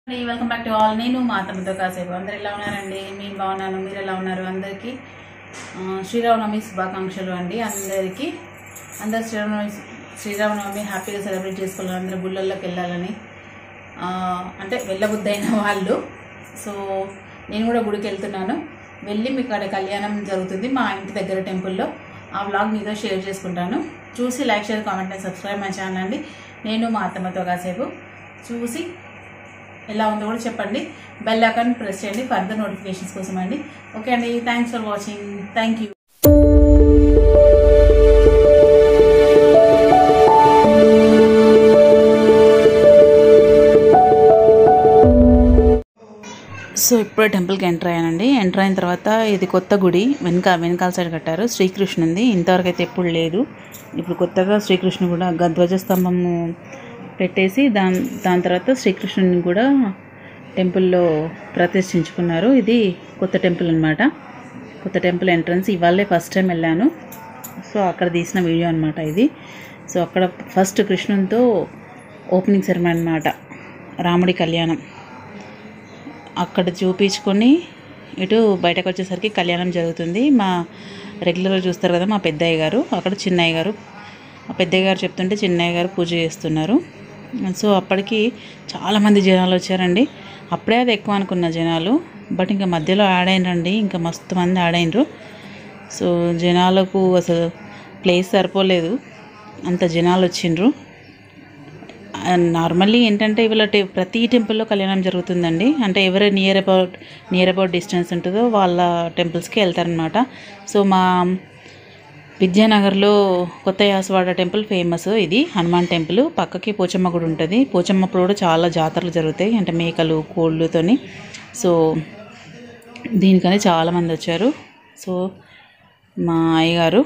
Welcome back to all నేను మా అత్తమ్మతో కాసేపు అందరు ఎలా ఉన్నారండి నేను బాగున్నాను మీరు ఎలా ఉన్నారు అందరికీ ఆ, శ్రీరామనవమి శుభాకాంక్షలు అండి అందరికీ అందరు శ్రీరామనవమి శ్రీరామనవమి హ్యాపీగా సెలబ్రేట్ చేసుకోవాలి అందరూ గుళ్ళల్లోకి వెళ్ళాలని ఆ, అంటే వెళ్ళబుద్దైన వాళ్ళు సో నేను కూడా గుడికి వెళ్తున్నాను వెళ్ళి మీకు అక్కడ కళ్యాణం జరుగుతుంది మా ఇంటి దగ్గర టెంపుల్లో ఆ వ్లాగ్ మీతో షేర్ చేసుకుంటాను చూసి like share comment and subscribe my channel అండి నేను మా అత్తమ్మతో కాసేపు చూసి ఎలా ఉందో కూడా చెప్పండి బెల్ ఐకాన్ ప్రెస్ చేయండి ఫర్దర్ నోటిఫికేషన్స్ కోసం అండి ఓకే అండి thanks for watching thank you so ఇప్పుడే టెంపుల్కి ఎంటర్ అయ్యానండి ఎంటర్ అయిన తర్వాత ఇది కొత్త గుడి వెనక వెనకాల సైడ్ కట్టారు శ్రీకృష్ణుంది ఇంతవరకు అయితే ఎప్పుడు లేదు ఇప్పుడు కొత్తగా శ్రీకృష్ణు కూడా గ- ధ్వజస్తంభము పెట్టేసి దాని దాని తర్వాత శ్రీకృష్ణుని కూడా టెంపుల్లో ప్రతిష్ఠించుకున్నారు ఇది కొత్త టెంపుల్ అనమాట కొత్త టెంపుల్ ఎంట్రన్స్ ఇవాళే ఫస్ట్ టైం వెళ్ళాను సో అక్కడ తీసిన వీడియో అనమాట ఇది సో అక్కడ ఫస్ట్ కృష్ణునితో ఓపెనింగ్ సెరమనీ అనమాట రాముడి కళ్యాణం అక్కడ చూపించుకొని ఇటు బయటకు వచ్చేసరికి కళ్యాణం జరుగుతుంది మా రెగ్యులర్గా చూస్తారు కదా మా పెద్దయ్య గారు అక్కడ చిన్నయ్య గారు మా పెద్దయ్య గారు చెప్తుంటే చిన్నయ్య గారు పూజ చేస్తున్నారు సో అప్పటికి చాలామంది జనాలు వచ్చారండి అప్పుడే అది ఎక్కువ అనుకున్న జనాలు బట్ ఇంకా మధ్యలో యాడ్ అయినరండి ఇంకా మస్తు మంది యాడ్ అయినరు సో జనాలకు అసలు ప్లేస్ సరిపోలేదు అంత జనాలు వచ్చిండ్రు నార్మల్లీ ఏంటంటే ఇవాళ టె ప్రతి టెంపుల్లో కళ్యాణం జరుగుతుందండి అంటే ఎవరు near about near about distance ఉంటుందో వాళ్ళ టెంపుల్స్కి వెళ్తారనమాట సో మా విద్యానగర్లో కొత్త యాసవాడ టెంపుల్ ఫేమస్ ఇది హనుమాన్ టెంపుల్ పక్కకి పోచమ్మ గుడి ఉంటుంది పోచమ్మప్పుడు కూడా చాలా జాతరలు జరుగుతాయి అంటే మేకలు కోళ్ళుతోని సో దీనికని చాలామంది వచ్చారు సో మా అయ్యగారు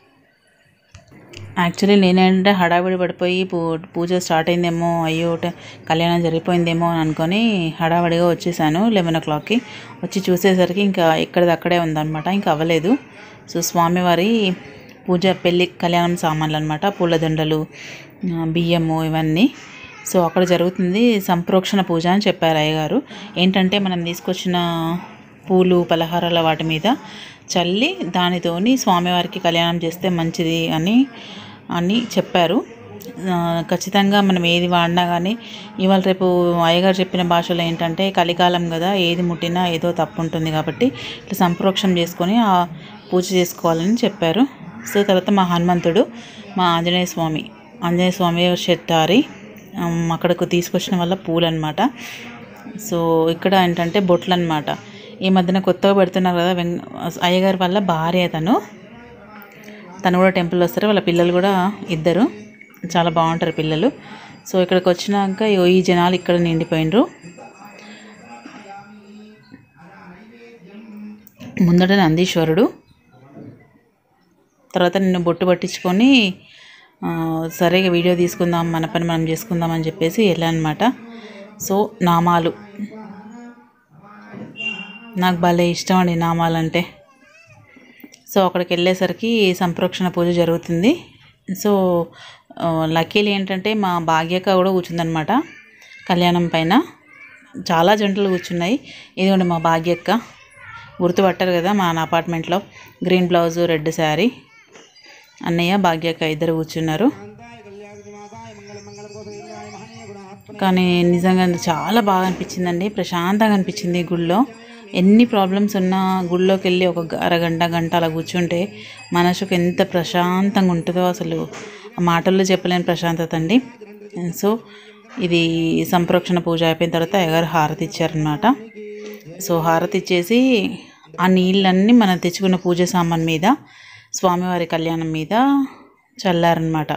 యాక్చువల్లీ నేనేంటంటే హడావిడి పడిపోయి పూ పూజ స్టార్ట్ అయిందేమో అయ్యో ట- కళ్యాణం జరిగిపోయిందేమో అని అనుకొని హడావిడిగా వచ్చేసాను లెవెన్ ఓ క్లాక్కి వచ్చి చూసేసరికి ఇంకా ఎక్కడిది అక్కడే ఉందన్నమాట ఇంకా అవ్వలేదు సో స్వామివారి పూజ పెళ్ళి కళ్యాణం సామాన్లు అనమాట పూలదండలు ఆ, బియ్యము ఇవన్నీ సో అక్కడ జరుగుతుంది సంప్రోక్షణ పూజ అని చెప్పారు అయ్యగారు ఏంటంటే మనం తీసుకొచ్చిన పూలు పలహారాల వాటి మీద చల్లి దానితోని స్వామివారికి కళ్యాణం చేస్తే మంచిది అని అని చెప్పారు ఆ, ఖచ్చితంగా మనం ఏది వాడినా కానీ ఇవాళ రేపు అయ్యగారు చెప్పిన భాషలో ఏంటంటే కలికాలం కదా ఏది ముట్టినా ఏదో తప్పు ఉంటుంది కాబట్టి ఇట్లా సంప్రోక్షం చేసుకొని ఆ పూజ చేసుకోవాలని చెప్పారు సో తర్వాత మా హనుమంతుడు మా ఆంజనేయ స్వామి ఆంజనేయ స్వామి షెట్టారి ఆమ్, అక్కడకు తీసుకొచ్చిన వల్ల పూలు అనమాట సో ఇక్కడ ఏంటంటే బొట్లు అనమాట ఈ మధ్యన కొత్తగా పెడుతున్నారు కదా వెంక అయ్యగారి వల్ల భార్య తను తను కూడా టెంపుల్ వస్తారు వాళ్ళ పిల్లలు కూడా ఇద్దరు చాలా బాగుంటారు పిల్లలు సో ఇక్కడికి వచ్చినాక ఇగో ఈ జనాలు ఇక్కడ నిండిపోయినరు ముందట నందీశ్వరుడు తర్వాత నిన్ను బొట్టు పట్టించుకొని ఆ, సరే ఇక వీడియో తీసుకుందాం మన పని మనం చేసుకుందాం అని చెప్పేసి వెళ్ళానమాట సో నామాలు నాకు భలే ఇష్టం అండి నామాలంటే సో అక్కడికి వెళ్ళేసరికి సంప్రోక్షణ పూజ జరుగుతుంది సో లక్కీలు ఏంటంటే మా భాగ్యక్క కూడా కూర్చుందనమాట కళ్యాణం పైన చాలా జంటలు కూర్చున్నాయి ఇదిగోండి మా భాగ్యక్క గుర్తుపట్టారు కదా మా అపార్ట్మెంట్లో గ్రీన్ బ్లౌజ్ రెడ్ శారీ అన్నయ్య భాగ్యక్క ఇద్దరు కూర్చున్నారు కానీ నిజంగా చాలా బాగా అనిపించిందండి ప్రశాంతంగా అనిపించింది ఈ గుళ్ళో ఎన్ని ప్రాబ్లమ్స్ ఉన్నా గుళ్ళోకి వెళ్ళి ఒక గ- అరగంట గంట అలా కూర్చుంటే మనసుకు ఎంత ప్రశాంతంగా ఉంటుందో అసలు ఆ మాటల్లో చెప్పలేని ప్రశాంతత అండి సో ఇది సంప్రోక్షణ పూజ అయిపోయిన తర్వాత అయ్యగారు హారతి ఇచ్చారనమాట సో హారతి ఇచ్చేసి ఆ నీళ్ళన్నీ మనం తెచ్చుకున్న పూజ సామాన్ మీద స్వామివారి కళ్యాణం మీద చల్లారనమాట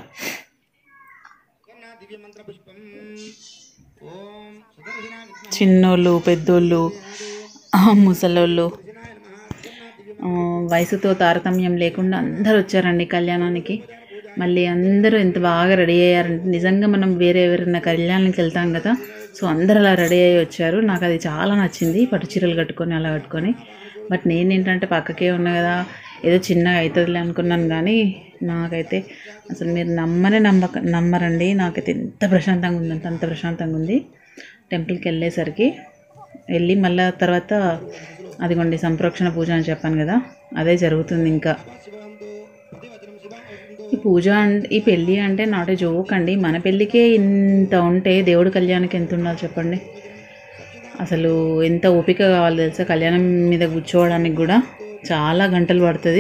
చిన్నోళ్ళు పెద్దోళ్ళు ఆ, ముసలోళ్ళు ఆ, వయసుతో తారతమ్యం లేకుండా అందరూ వచ్చారండి కళ్యాణానికి మళ్ళీ అందరూ ఎంత బాగా రెడీ అయ్యారంటే నిజంగా మనం వేరే ఎవరైనా కళ్యాణానికి వెళ్తాం కదా సో అందరూ అలా రెడీ అయ్యి వచ్చారు నాకు అది చాలా నచ్చింది పట్టు చీరలు కట్టుకొని అలా కట్టుకొని బట్ నేనేంటంటే పక్కకే ఉన్నా కదా ఏదో చిన్నగా అవుతుందిలే అనుకున్నాను కానీ నాకైతే అసలు మీరు నమ్మనే నమ్మక నమ్మరండి నాకైతే ఎంత ప్రశాంతంగా ఉందంటే అంత ప్రశాంతంగా ఉంది టెంపుల్కి వెళ్ళేసరికి వెళ్ళి మళ్ళీ తర్వాత అదిగోండి సంప్రోక్షణ పూజ అని చెప్పాను కదా అదే జరుగుతుంది ఇంకా ఈ పూజ అంటే ఈ పెళ్ళి అంటే నాట్ ఏ జోక్ అండి మన పెళ్ళికే ఇంత ఉంటే దేవుడి కళ్యాణానికి ఎంత ఉండాలి చెప్పండి అసలు ఎంత ఓపిక కావాలి తెలుసా కళ్యాణం మీద కూర్చోవడానికి కూడా చాలా గంటలు పడుతుంది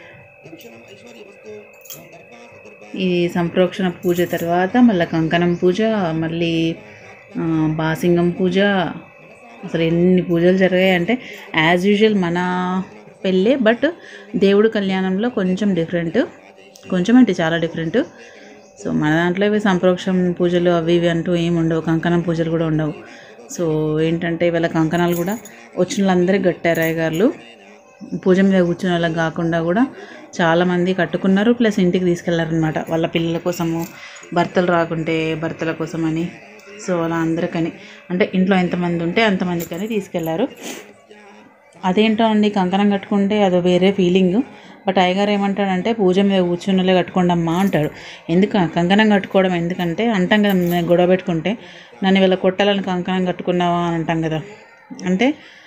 ఈ సంప్రోక్షణ పూజ తర్వాత మళ్ళీ కంకణం పూజ మళ్ళీ ఆ, బాసింగం పూజ అసలు ఎన్ని పూజలు జరిగాయి అంటే యాజ్ యూజువల్ మన పెళ్ళే బట్ దేవుడు కళ్యాణంలో కొంచెం డిఫరెంట్ కొంచెం అంటే చాలా డిఫరెంట్ సో మన దాంట్లో ఇవి సంప్రోక్షణ పూజలు అవి ఇవి అంటూ ఏమి ఉండవు కంకణం పూజలు కూడా ఉండవు సో ఏంటంటే వీళ్ళ కంకణాలు కూడా వచ్చిన వాళ్ళందరికీ కట్టారు అయ్యగారులు పూజ మీద కూర్చున్న వాళ్ళకి కాకుండా కూడా చాలామంది కట్టుకున్నారు ప్లస్ ఇంటికి తీసుకెళ్లారనమాట వాళ్ళ పిల్లల కోసము భర్తలు రాకుంటే భర్తల కోసమని సో అలా అందరికని అంటే ఇంట్లో ఎంతమంది ఉంటే అంతమందికని తీసుకెళ్లారు అదేంటో అండి కంకణం కట్టుకుంటే అదో వేరే ఫీలింగ్ బట్ అయ్యగారు ఏమంటాడంటే పూజ మీద కూర్చున్నలే కట్టుకోండి అమ్మా అంటాడు ఎందుకు కంకణం కట్టుకోవడం ఎందుకంటే అంటాం కదా మేము గొడవ పెట్టుకుంటే నన్ను వీళ్ళ కొట్టాలని కంకణం కట్టుకున్నావా అని అంటాం కదా అంటే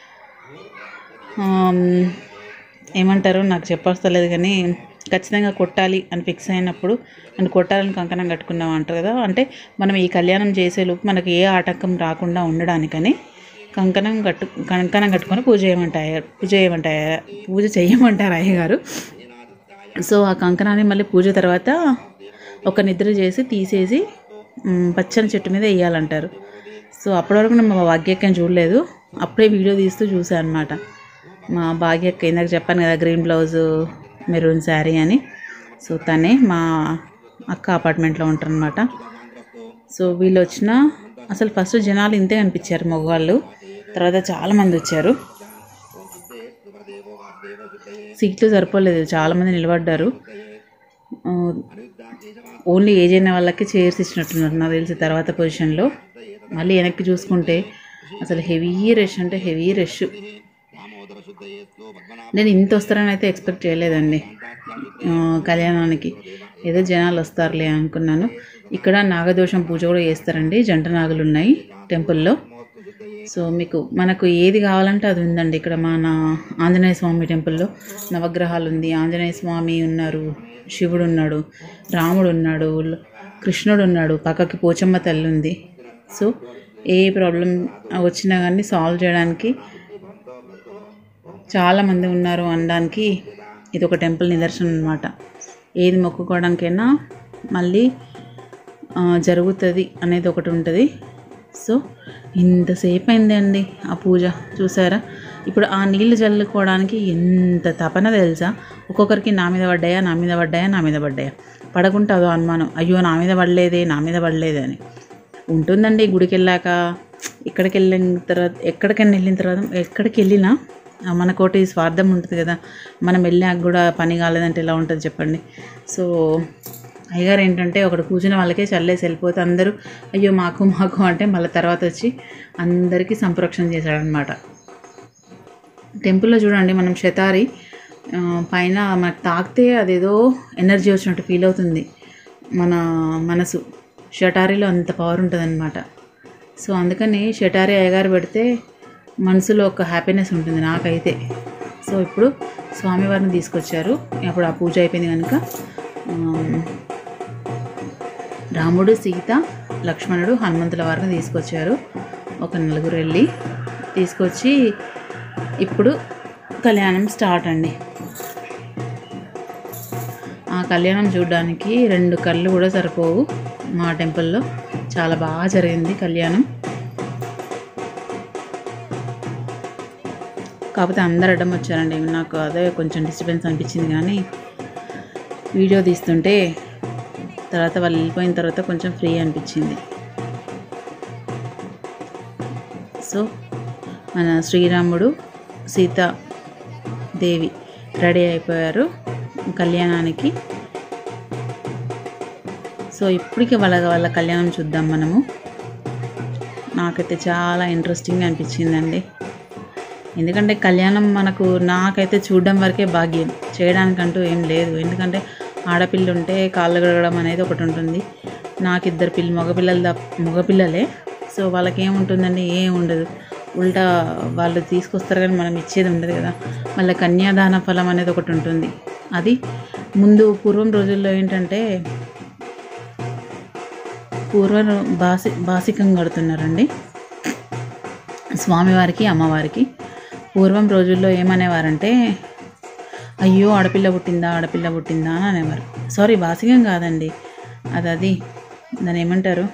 ఆమ్, ఏమంటారు నాకు చెప్పొస్తలేదు కానీ ఖచ్చితంగా కొట్టాలి అని ఫిక్స్ అయినప్పుడు నన్ను కొట్టాలని కంకణం కట్టుకున్నాం అంటారు కదా అంటే మనం ఈ కళ్యాణం చేసేలోపు మనకి ఏ ఆటంకం రాకుండా ఉండడానికని కంకణం కట్టు కంకణం కట్టుకొని పూజ చేయమంటారు పూజ చేయమంటారు పూజ చేయమంటారు అయ్యగారు సో ఆ కంకణాన్ని మళ్ళీ పూజ తర్వాత ఒక నిద్ర చేసి తీసేసి మ్, పచ్చని చెట్టు మీద వేయాలంటారు సో అప్పటి వరకు నేను మా భాగ్యక్కని చూడలేదు అప్పుడే వీడియో తీస్తూ చూసాను అనమాట మా భాగ్యక్క ఇందాక చెప్పాను కదా గ్రీన్ బ్లౌజ్ మెరూన్ శారీ అని సో తనే మా అక్క అపార్ట్మెంట్లో ఉంటారనమాట సో వీళ్ళు వచ్చిన అసలు ఫస్ట్ జనాలు ఇంతే కనిపించారు మగవాళ్ళు తర్వాత చాలామంది వచ్చారు సీట్లు సరిపోలేదు చాలామంది నిలబడ్డారు ఆ, ఓన్లీ ఏజ్ అయిన వాళ్ళకి చైర్స్ ఇచ్చినట్టున్నారు నాకు తెలిసి తర్వాత పొజిషన్లో మళ్ళీ వెనక్కి చూసుకుంటే అసలు హెవీ రష్ అంటే హెవీ రష్ నేను ఇంత వస్తారని అయితే ఎక్స్పెక్ట్ చేయలేదండి ఆ, కళ్యాణానికి ఏదో జనాలు వస్తారులే అనుకున్నాను ఇక్కడ నాగదోషం పూజ కూడా చేస్తారండి జంట నాగులు ఉన్నాయి టెంపుల్లో సో మీకు మనకు ఏది కావాలంటే అది ఉందండి ఇక్కడ మన ఆంజనేయ స్వామి టెంపుల్లో నవగ్రహాలు ఉంది ఆంజనేయ స్వామి ఉన్నారు శివుడు ఉన్నాడు రాముడు ఉన్నాడు కృష్ణుడు ఉన్నాడు పక్కకి పోచమ్మ తల్లి ఉంది సో ఏ ప్రాబ్లం వచ్చినా కానీ సాల్వ్ చేయడానికి చాలామంది ఉన్నారు అనడానికి ఇది ఒక టెంపుల్ నిదర్శనం అనమాట ఏది మొక్కుకోవడానికైనా మళ్ళీ ఆ, జరుగుతుంది అనేది ఒకటి ఉంటుంది సో ఇంతసేపు అయింది అండి ఆ పూజ చూసారా ఇప్పుడు ఆ నీళ్లు చల్లుకోవడానికి ఎంత తపన తెలుసా ఒక్కొక్కరికి నా మీద పడ్డాయా నా మీద పడ్డాయా నా మీద పడ్డాయా పడకుంటే అదో అనుమానం అయ్యో నా మీద పడలేదే నా మీద పడలేదే అని ఉంటుందండి గుడికి వెళ్ళాక ఇక్కడికి వెళ్ళిన తర్వాత ఎక్కడికైనా వెళ్ళిన తర్వాత ఎక్కడికి వెళ్ళినా ఆ, మనకోటి స్వార్థం ఉంటుంది కదా మనం వెళ్ళాక కూడా పని కాలేదంటే ఎలా ఉంటుంది చెప్పండి సో అయ్యగారు ఏంటంటే ఒకడు కూర్చున్న వాళ్ళకే చల్లేసి వెళ్ళిపోతే అందరూ అయ్యో మాకు మాకు అంటే మళ్ళీ తర్వాత వచ్చి అందరికీ సంప్రోక్షణ చేశాడనమాట టెంపుల్లో చూడండి మనం శతారి ఆ, పైన మనకు తాకితే అదేదో ఎనర్జీ వచ్చినట్టు ఫీల్ అవుతుంది మన మనసు షటారీలో అంత పవర్ ఉంటుంది సో అందుకని షటారీ అయ్యగారు పెడితే మనసులో ఒక హ్యాపీనెస్ ఉంటుంది నాకైతే సో ఇప్పుడు స్వామివారిని తీసుకొచ్చారు అప్పుడు ఆ పూజ అయిపోయింది కనుక ఆమ్, రాముడు సీత లక్ష్మణుడు హనుమంతుల వారిని తీసుకొచ్చారు ఒక నలుగురు వెళ్ళి తీసుకొచ్చి ఇప్పుడు కళ్యాణం స్టార్ట్ అండి ఆ కళ్యాణం చూడడానికి రెండు కళ్ళు కూడా సరిపోవు మా టెంపుల్లో చాలా బాగా జరిగింది కళ్యాణం కాకపోతే అందరు అడ్డం వచ్చారండి నాకు అదే కొంచెం డిస్టర్బెన్స్ అనిపించింది కానీ వీడియో తీస్తుంటే తర్వాత వాళ్ళు వెళ్ళిపోయిన తర్వాత కొంచెం ఫ్రీ అనిపించింది సో మన శ్రీరాముడు సీతా దేవి రెడీ అయిపోయారు కళ్యాణానికి సో ఇప్పటికి వాళ్ళ వాళ్ళ కళ్యాణం చూద్దాం మనము నాకైతే చాలా ఇంట్రెస్టింగ్ అనిపించిందండి ఎందుకంటే కళ్యాణం మనకు నాకైతే చూడడం వరకే భాగ్యం చేయడానికంటూ ఏం లేదు ఎందుకంటే ఆడపిల్ల ఉంటే కాళ్ళు కడగడం అనేది ఒకటి ఉంటుంది నాకు ఇద్దరు పిల్ల మగపిల్లలు తప్ప మగపిల్లలే సో వాళ్ళకి ఏముంటుందండి ఏం ఉండదు ఉల్టా వాళ్ళు తీసుకొస్తారు కానీ మనం ఇచ్చేది ఉండదు కదా మళ్ళీ కన్యాదాన ఫలం అనేది ఒకటి ఉంటుంది అది ముందు పూర్వం రోజుల్లో ఏంటంటే పూర్వం బాసి బాసికం కడుతున్నారండి స్వామివారికి అమ్మవారికి పూర్వం రోజుల్లో ఏమనేవారంటే అయ్యో ఆడపిల్ల పుట్టిందా ఆడపిల్ల పుట్టిందా అని అనేవారు సారీ బాసికం కాదండి అది అది దాన్ని ఏమంటారు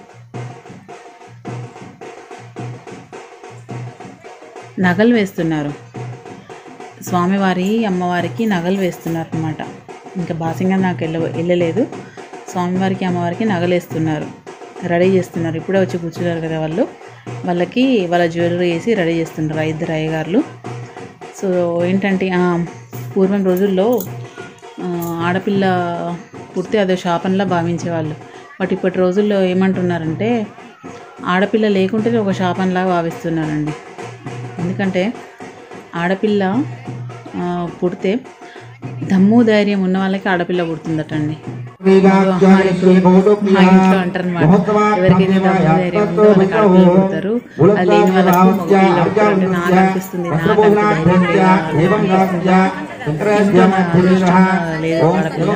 నగలు వేస్తున్నారు స్వామివారి అమ్మవారికి నగలు వేస్తున్నారు అనమాట ఇంకా బాసింగం నాకు వెళ్ళ వెళ్ళలేదు స్వామివారికి అమ్మవారికి నగలు వేస్తున్నారు రెడీ చేస్తున్నారు ఇప్పుడే వచ్చి కూర్చున్నారు కదా వాళ్ళు వాళ్ళకి వాళ్ళ జ్యువెలరీ వేసి రెడీ చేస్తున్నారు ఆ ఇద్దరు అయ్యగారులు సో ఏంటంటే ఆ, పూర్వం రోజుల్లో ఆ, ఆడపిల్ల పుడితే అదో శాపంలా భావించేవాళ్ళు బట్ ఇప్పటి రోజుల్లో ఏమంటున్నారంటే ఆడపిల్ల లేకుంటేనే ఒక శాపంలాగా భావిస్తున్నారండి ఎందుకంటే ఆడపిల్ల ఆ, పుడితే దమ్ము ధైర్యం ఉన్న వాళ్ళకి ఆడపిల్ల పుడుతుందటండి మా ఇంట్లో అంటారు అనమాట ఎవరికైతే దమ్ము ధైర్యం ఉందో వాళ్ళకి ఆడపిల్ల పుడతారు అది లేని వాళ్ళకు మగపిల్ల పుడతారు అంటే నాకు అనిపిస్తుంది నాకు అంత ధైర్యం లేదా ఇంట్లో నా అదృష్టంగా లేదు ఆడపిల్ల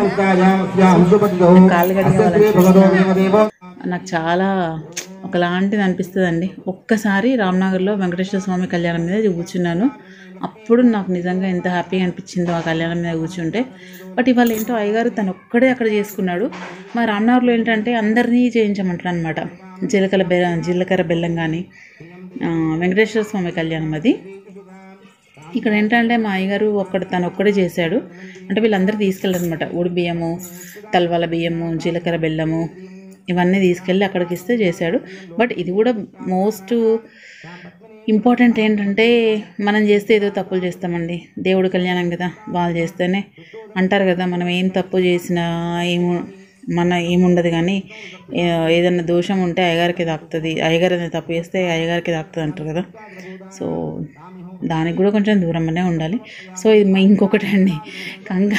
కాళ్ళు కడిగే నాకు చాలా ఒకలాంటిది అనిపిస్తుందండి ఒక్కసారి రామ్నగర్లో వెంకటేశ్వర స్వామి కళ్యాణం మీద కూర్చున్నాను అప్పుడు నాకు నిజంగా ఎంత హ్యాపీగా అనిపించిందో ఆ కళ్యాణం మీద కూర్చుంటే బట్ ఇవాళ ఏంటో అయ్యగారు తను ఒక్కడే అక్కడ చేసుకున్నాడు మా రామ్నగర్లో ఏంటంటే అందరినీ చేయించమంటాడు అనమాట జీలకర్ర బెల్లం జీలకర్ర బెల్లం కానీ వెంకటేశ్వర స్వామి కళ్యాణం అది ఇక్కడ ఏంటంటే మా అయ్యగారు ఒక్కడ తను ఒక్కడే చేశాడు అంటే వీళ్ళందరూ తీసుకెళ్ళారు అనమాట ఉడి బియ్యము తలవాల బియ్యము జీలకర్ర బెల్లము ఇవన్నీ తీసుకెళ్ళి అక్కడికి ఇస్తే చేశాడు బట్ ఇది కూడా మోస్ట్ ఇంపార్టెంట్ ఏంటంటే మనం చేస్తే ఏదో తప్పులు చేస్తామండి దేవుడు కళ్యాణం కదా వాళ్ళు చేస్తేనే అంటారు కదా మనం ఏం తప్పు చేసినా ఏము మన ఏముండదు కానీ ఏ- ఏదైనా దోషం ఉంటే అయ్యగారికి తాకుతుంది అయ్యగారు ఏదైనా తప్పు చేస్తే అయ్యగారికి తాకుతుంది అంటారు కదా సో దానికి కూడా కొంచెం దూరంగానే ఉండాలి సో ఇది మా- ఇంకొకటి అండి కంక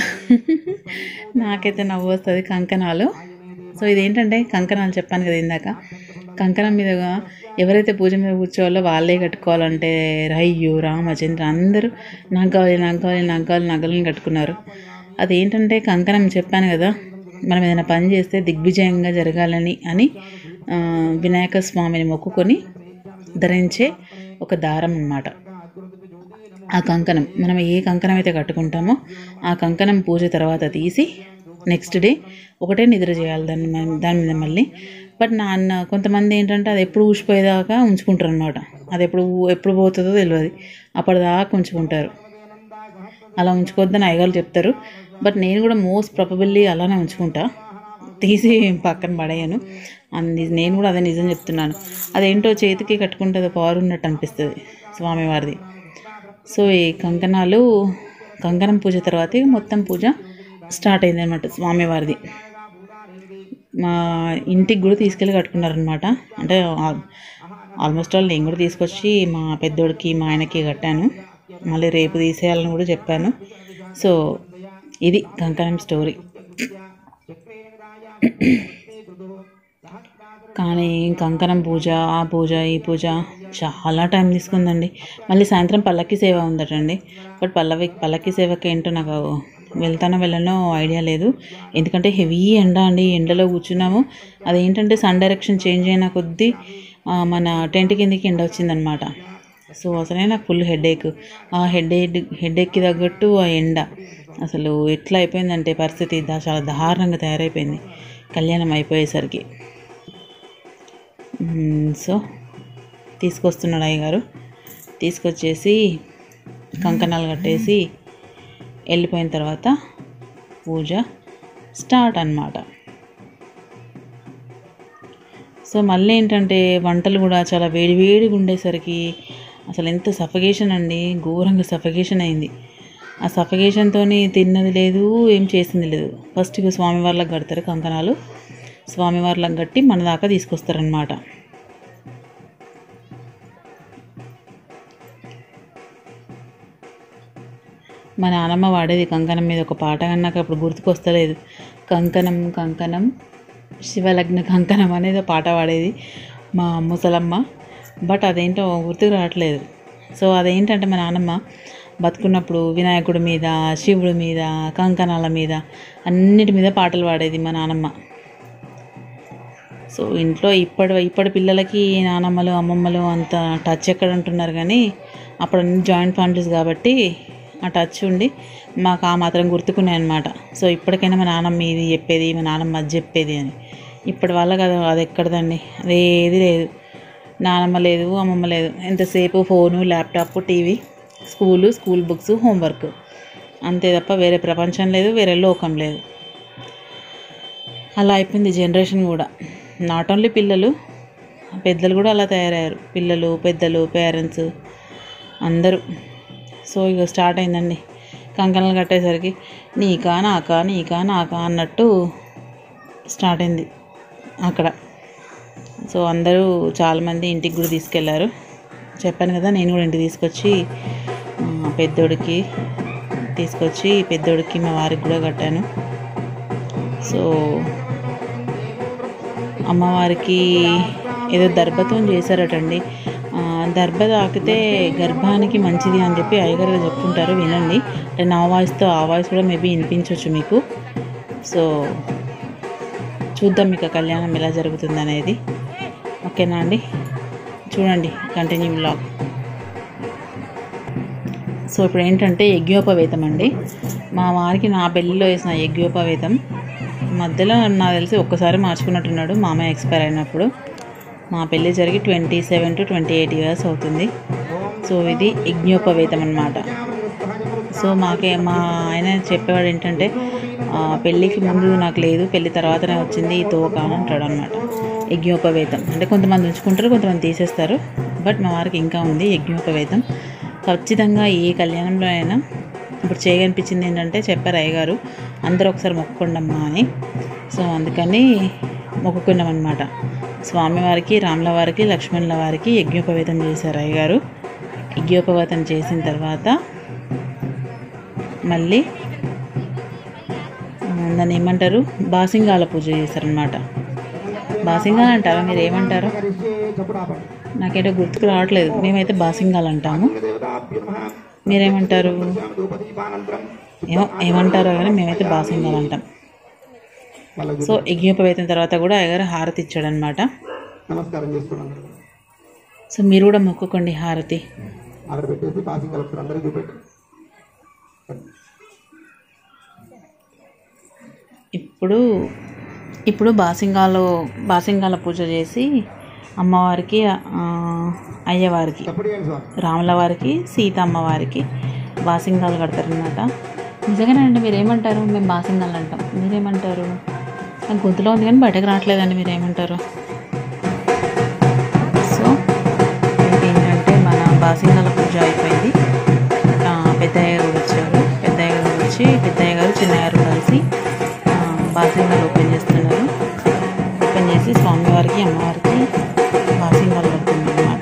నాకైతే నవ్వు వస్తుంది కంకణాలు సో ఇదేంటంటే కంకణాలు చెప్పాను కదా ఇందాక కంకణం మీద ఎవరైతే పూజ మీద కూర్చోవాలో వాళ్ళే కట్టుకోవాలంటే రయ్యు రామచంద్ర అందరూ నాకు కావాలి నాకు కావాలి నాకు కావాలి నగలను కట్టుకున్నారు అదేంటంటే కంకణం చెప్పాను కదా మనం ఏదైనా పని చేస్తే దిగ్విజయంగా జరగాలని అని ఆ, వినాయక స్వామిని మొక్కుకొని ధరించే ఒక దారం అన్నమాట ఆ కంకణం మనం ఏ కంకణం అయితే కట్టుకుంటామో ఆ కంకణం పూజ తర్వాత తీసి నెక్స్ట్ డే ఒకటే నిద్ర చేయాలి దాన్ని మనం- దాని మీద మళ్ళీ బట్ నాన్న కొంతమంది ఏంటంటే అది ఎప్పుడు ఊసిపోయేదాకా ఉంచుకుంటారు అనమాట అది ఎప్పుడు ఎప్పుడు పోతుందో తెలియదు అప్పటిదాకా ఉంచుకుంటారు అలా ఉంచుకోవద్దని అయ్యగారు చెప్తారు బట్ నేను కూడా మోస్ట్ ప్రాబబిల్లీ అలానే ఉంచుకుంటా తీసి పక్కన పడేయను అంది నేను కూడా అదే నిజం చెప్తున్నాను అదేంటో చేతికి కట్టుకుంటే అది పవర్ ఉన్నట్టు అనిపిస్తుంది స్వామివారిది సో ఈ కంకణాలు కంకణం పూజ తర్వాత ఇక మొత్తం పూజ స్టార్ట్ అయింది అనమాట స్వామివారిది మా ఇంటికి కూడా తీసుకెళ్ళి కట్టుకున్నారనమాట అంటే ఆ- ఆల్మోస్ట్ ఆల్ నేను కూడా తీసుకొచ్చి మా పెద్దోడికి మా ఆయనకి కట్టాను మళ్ళీ రేపు తీసేయాలని కూడా చెప్పాను సో ఇది కంకణం స్టోరీ కానీ కంకణం పూజ ఆ పూజ ఈ పూజ చాలా టైం తీసుకుందండి మళ్ళీ సాయంత్రం పల్లకి సేవ ఉందటండి బట్ పల్లవి పల్లకి సేవకి ఏంటో నాకు వెళ్తానో వెళ్ళనో ఐడియా లేదు ఎందుకంటే హెవీ ఎండ అండి ఎండలో కూర్చున్నాము అదేంటంటే సన్ డైరెక్షన్ చేంజ్ అయిన కొద్దీ ఆ, మన టెంట్ కిందకి ఎండ వచ్చిందనమాట సో అసలే నాకు ఫుల్ హెడేక్ ఆ హెడ్ హెడేక్కి తగ్గట్టు ఆ ఎండ అసలు ఎట్లా అయిపోయిందంటే పరిస్థితి దా చాలా దారుణంగా తయారైపోయింది కళ్యాణం అయిపోయేసరికి మ్మ్, సో తీసుకొస్తున్నాడు అయ్యగారు తీసుకొచ్చేసి కంకణాలు కట్టేసి వెళ్ళిపోయిన తర్వాత పూజ స్టార్ట్ అన్నమాట సో మళ్ళీ ఏంటంటే వంటలు కూడా చాలా వేడి వేడిగా ఉండేసరికి అసలు ఎంత సఫకేషన్ అండి ఘోరంగా సఫకేషన్ అయింది ఆ సఫకేషన్తో తిన్నది లేదు ఏం చేసింది లేదు ఫస్ట్ ఇక స్వామివార్లకు కడతారు కంకణాలు స్వామివార్లకు కట్టి మన దాకా తీసుకొస్తారనమాట మా నానమ్మ వాడేది కంకణం మీద ఒక పాట నాకు అప్పుడు గుర్తుకొస్తలేదు కంకణం కంకణం శివలగ్న కంకణం అనేది ఒక పాట పాడేది మా ముసలమ్మ బట్ అదేంటో గుర్తుకు రావట్లేదు సో అదేంటంటే మా నాన్నమ్మ బతుకున్నప్పుడు వినాయకుడి మీద శివుడి మీద కంకణాల మీద అన్నిటి మీద పాటలు పాడేది మా నాన్నమ్మ సో ఇంట్లో ఇప్పటి ఇప్పటి పిల్లలకి నానమ్మలు అమ్మమ్మలు అంత టచ్ ఎక్కడ ఉంటున్నారు కానీ అప్పుడు అన్ని జాయింట్ ఫ్యామిలీస్ కాబట్టి ఆ టచ్ ఉండి మాకు ఆ మాత్రం గుర్తుకున్నాయి అనమాట సో ఇప్పటికైనా మా నాన్నమ్మ ఇది చెప్పేది మా నాన్నమ్మ అది చెప్పేది అని ఇప్పటి వాళ్ళకి అది అది ఎక్కడదండి అదేది లేదు నానమ్మ లేదు అమ్మమ్మ లేదు ఎంతసేపు phone laptop TV school school books homework అంతే తప్ప వేరే ప్రపంచం లేదు వేరే లోకం లేదు అలా అయిపోయింది జనరేషన్ కూడా నాట్ ఓన్లీ పిల్లలు పెద్దలు కూడా అలా తయారయ్యారు పిల్లలు పెద్దలు పేరెంట్స్ అందరూ సో ఇక స్టార్ట్ అయిందండి కంకణాలు కట్టేసరికి నీకా నాకా నీకా నాకా అన్నట్టు స్టార్ట్ అయింది అక్కడ సో అందరూ చాలామంది ఇంటికి కూడా తీసుకెళ్లారు చెప్పాను కదా నేను కూడా ఇంటికి తీసుకొచ్చి ఆ, పెద్దోడికి తీసుకొచ్చి పెద్దోడికి మా వారికి కూడా కట్టాను సో అమ్మవారికి ఏదో దర్భతో చేశారటండి ఆ, దర్భ తాకితే గర్భానికి మంచిది అని చెప్పి అయ్యగారు చెప్తుంటారు వినండి అంటే నా వాయిస్తో ఆ వాయిస్ కూడా మేబీ వినిపించవచ్చు మీకు సో చూద్దాం మీకు ఆ కళ్యాణం ఎలా జరుగుతుంది అనేది ఓకేనా అండి చూడండి కంటిన్యూ బ్లాగ్ సో ఇప్పుడు ఏంటంటే యజ్ఞోపవేతం అండి మా వారికి నా పెళ్ళిలో వేసిన యజ్ఞోపవేతం మధ్యలో నాకు తెలిసి ఒక్కసారి మార్చుకున్నట్టున్నాడు మామయ్య ఎక్స్పైర్ అయినప్పుడు మా పెళ్ళి జరిగి twenty seven to twenty eight years అవుతుంది సో ఇది యజ్ఞోపవేతం అన్నమాట సో మాకే మా ఆయన చెప్పేవాడు ఏంటంటే ఆ, పెళ్ళికి ముందు నాకు లేదు పెళ్ళి తర్వాతనే వచ్చింది ఈ తోక అని అంటాడు అనమాట యజ్ఞోపవేతం అంటే కొంతమంది ఉంచుకుంటారు కొంతమంది తీసేస్తారు బట్ మా వారికి ఇంకా ఉంది యజ్ఞోపవేతం ఖచ్చితంగా ఏ కళ్యాణంలో అయినా ఇప్పుడు చేయగనిపించింది ఏంటంటే చెప్పారు అయ్యగారు అందరూ ఒకసారి మొక్కుకుండమ్మా అని సో అందుకని మొక్కుకున్నాం అనమాట స్వామివారికి రాముల వారికి లక్ష్మణుల వారికి యజ్ఞోపవేతం చేశారు అయ్యగారు యజ్ఞోపవేతం చేసిన తర్వాత మళ్ళీ ఆ, దాన్ని ఏమంటారు బాసింగాల పూజ చేశారనమాట బాసింగాలు అంటారా మీరు ఏమంటారు నాకేంటో గుర్తుకు రావట్లేదు మేమైతే బాసింగాలు అంటాము మీరేమంటారు ఏమో ఏమంటారో కానీ మేమైతే బాసింగాలు అంటాం సో యజ్ఞోపవేతం తర్వాత కూడా అయ్యగారు హారతి ఇచ్చాడనమాట నమస్కారం చేసుకున్నాను సో మీరు కూడా మొక్కుకోండి హారతి అక్కడ పెట్టేసి పాసింగ్ కలెక్టర్ అందరూ చూపెట్టు ఇప్పుడు ఇప్పుడు బాసింగాలో బాసింగాల పూజ చేసి అమ్మవారికి ఆ, అయ్యవారికి ఎప్పుడు ఏంటి స్వామి రాముల వారికి సీతమ్మ వారికి బాసింగాలు కడతారనమాట నిజంగానే అండి మీరు ఏమంటారు మేము బాసింగాలు అంటాం మీరేమంటారు నాకు గొంతులో ఉంది కానీ బయటకు రావట్లేదండి మీరు ఏమంటారు సో ఇది ఏంటంటే మన బాసింగాల పూజ అయిపోయింది ఆ, పెద్దయ్య గారు వచ్చారు పెద్దయ్య గారు వచ్చి పెద్దయ్య గారు చిన్నయ్య గారు కలిసి ఆ, బాసింగాలు ఓపెన్ చేస్తున్నారు ఓపెన్ చేసి స్వామివారికి అమ్మవారికి బాసింగాలు కడుతున్నారు అన్నమాట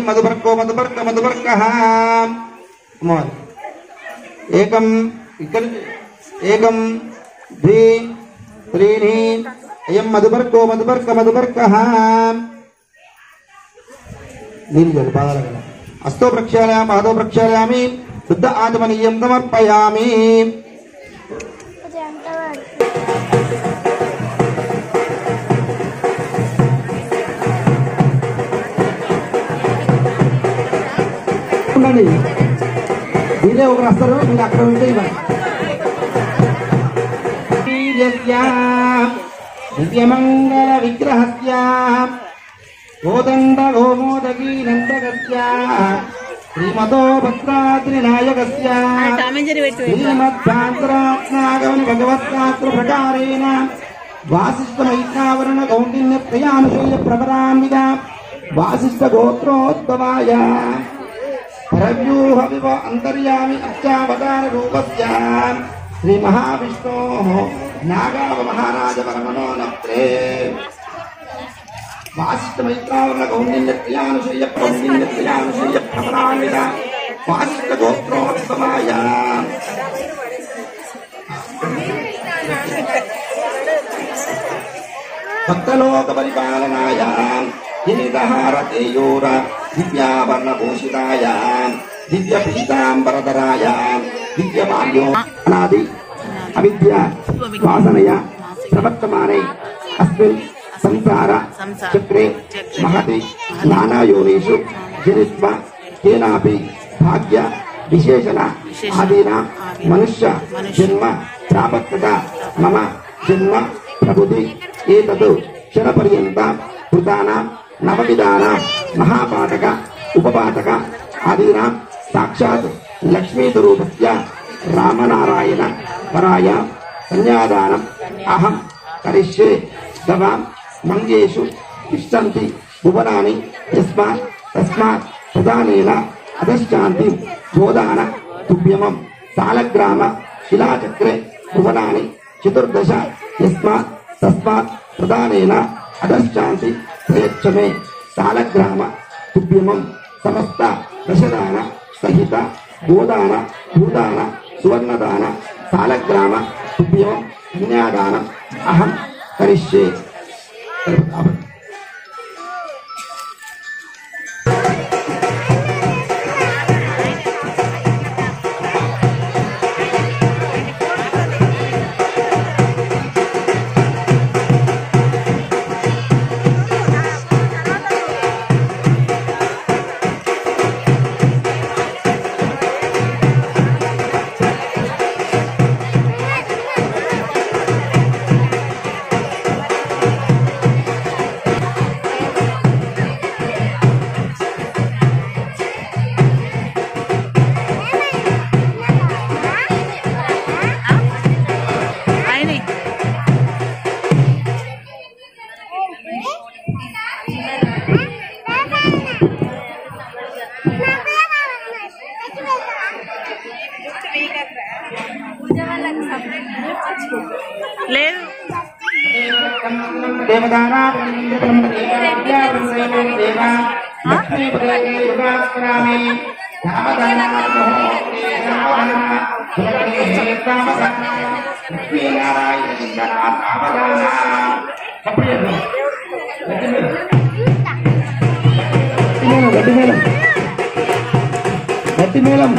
అయం మధుపర్కో మధుపర్క మధుపర్క అమ్మవారు ఏకం ఇక్కడ ఏకం ద్వి త్రీణి అయం మధుపర్కో మధుపర్క మధుపర్క నీళ్ళు జల్లు పాదాల కదా అస్తో ప్రక్షాళయామి పాదో ప్రక్షాళయామి శుద్ధ ఆత్మనీయం సమర్పయామి ఉండండి మీరే ఒకరు వస్తారు మీరు అక్కడ ఉంటే ఇవ్వండి వీర్యస్య దివ్యమంగళ విగ్రహస్య కోదండ గోమోదకీ నందకస్య శ్రీమతో భద్రాద్రినాయకస్య శ్రీమద్భాంతరాత్నాగమని భగవత్శాస్త్ర ప్రకారేణ వాసిష్ఠ మైత్రావరణ కౌండిన్య త్రయానుశూయ ప్రపరాన్విత వాసిష్ఠ గోత్రోద్భవాయ పరవ్యూహ వివ అంతర్యామి అత్యావతార రూపస్య శ్రీ మహావిష్ణో నాగావ మహారాజ పరమనో నత్రే వాసిష్ఠ మైత్రావరణ కౌండిన్య త్రయానుశూయ కౌండిన్య త్రయానుశూయ ప్రపరాన్విత వాసిష్ఠ గోత్రోద్భవాయ భక్తలోక పరిపాలనాయ గిరిదహారతేయోర దివ్యాభరణభూషితాయ దివ్య పీతాంబరధరాయ దివ్యమాల్యో అనాది అవిద్య వాసనయ ప్రవర్తమానే అస్మిన్ సంసార చక్రే మహతి నానాయోనిషు జనిత్వ కేనాపి భాగ్య విశేషణ ఆదీనా మనుష్య జన్మ ప్రాపత్యత మమ జన్మ ప్రభుతి ఏతత్ క్షణపర్యంత కృతాన నవవిధాన మహాపాఠక ఉపపాఠక ఆదీనా సాక్షాత్ లక్ష్మీస్వరూపస్య రామనారాయణ పరాయ సంజ్ఞాదానం అహం కరిష్యే గవాం మంగేషు తిష్టంతి భువనాని యస్మాత్ తస్మాత్ ప్రధానేన అధశ్చాంతి బోధాన తుభ్యమం సాలగ్రామ శిలాచక్రే భువనాని చతుర్దశ యస్మాత్ తస్మాత్ ప్రధానేన అధశ్చాంతి ప్రయచ్చమే సాలగ్రామ తుభ్యమం సమస్త దశదాన సహిత గోదాన భూదాన సువర్ణదాన సాలగ్రామ తుభ్యమం కన్యాదానం అహం కరిష్యే ఆయనే లేదు గట్టి మేళం గట్టి మేళం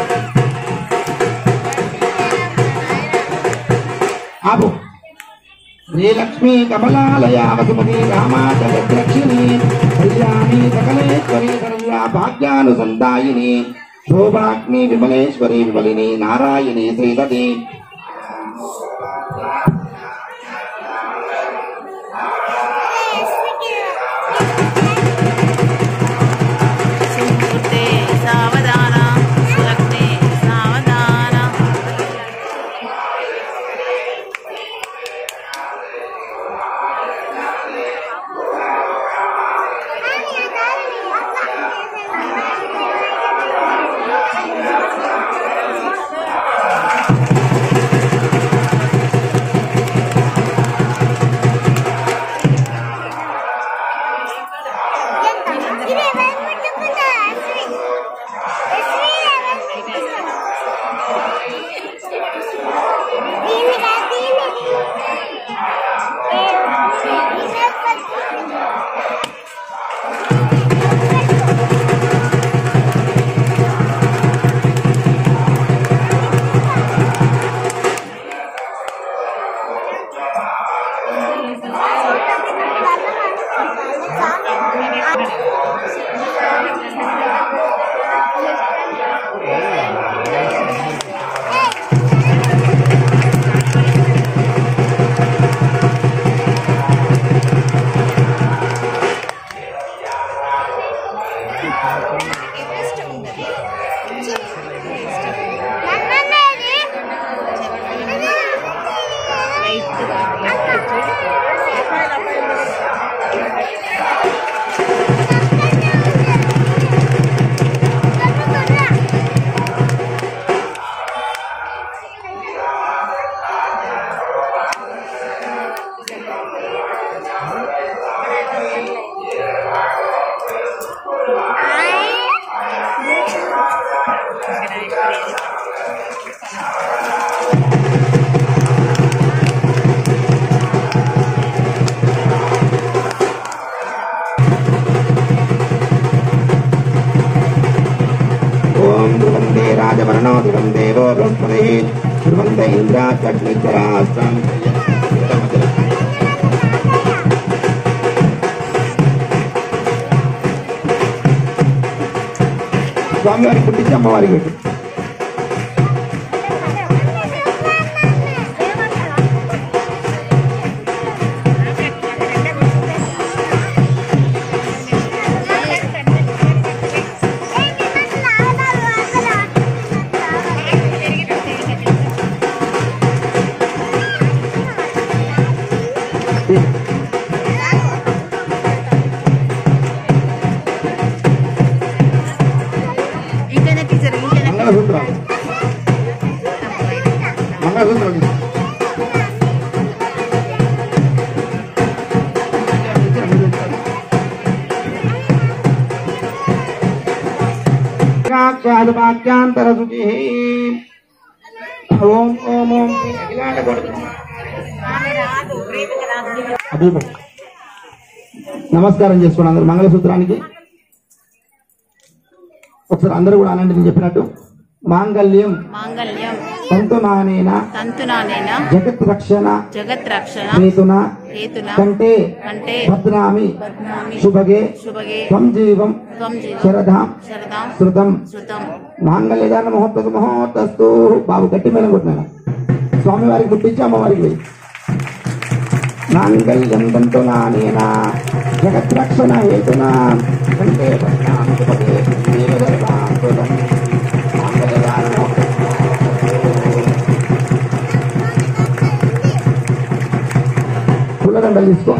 ఆపు శ్రీలక్ష్మీ కమలాలయా వసుమతి రామాచలక్షిణి కళ్యాణి సకలేశ్వరి సర్వా భాగ్యానుసందాయిని శోభాగ్ని విమలేశ్వరి విమలిని నారాయణి శ్రీపతి సుమూర్తే సావధాన సులగ్నే సావధాన ఓం ధ్రువందే రాజవర్ణో ధ్రువం దేవో బృహస్పతి ధ్రువంత ఇంద్రాగ్నిశ్వరాస్తం స్వామివారికి పుట్టించి అమ్మవారికి పెట్టు ఇంకనే టీచర్ ఇంకనే మంగళసూత్రాలు మంగళసూత్రాలు తీసుకో. సాక్షాత్ వాక్యాంతర శుచి ఓం ఓం ఓం శ్రీ అఖిలాండ కోటి అభిప- నమస్కారం చేసుకోండి అందరు మంగళసూత్రానికి ఒకసారి అందరూ కూడా అనండి నేను చెప్పినట్టు మాంగళ్యం మాంగళ్యం తంతునానేన తంతునానేన జగత్ రక్షణ జగత్ రక్షణ హేతున హేతున కంటే కంటే భద్రామి పద్మామి శుభగే శుభగే త్వం జీవం త్వం జీవం శరధాం శరదాం శృతం శృతం మాంగళ్యదాన మహోత్తు మహోత్తస్తు బాబు గట్టి మేళం కొట్టినాను స్వామివారికి పుట్టించి అమ్మవారికి పోయి మాంగళ్యం తంతునానేన జగత్ రక్షణ హేతున కంటే భద్రామి శుభగే జీవ శరధాం శృతం మాంగళ్యదాన మహోత్తస్తు పూలదండలు తీసుకో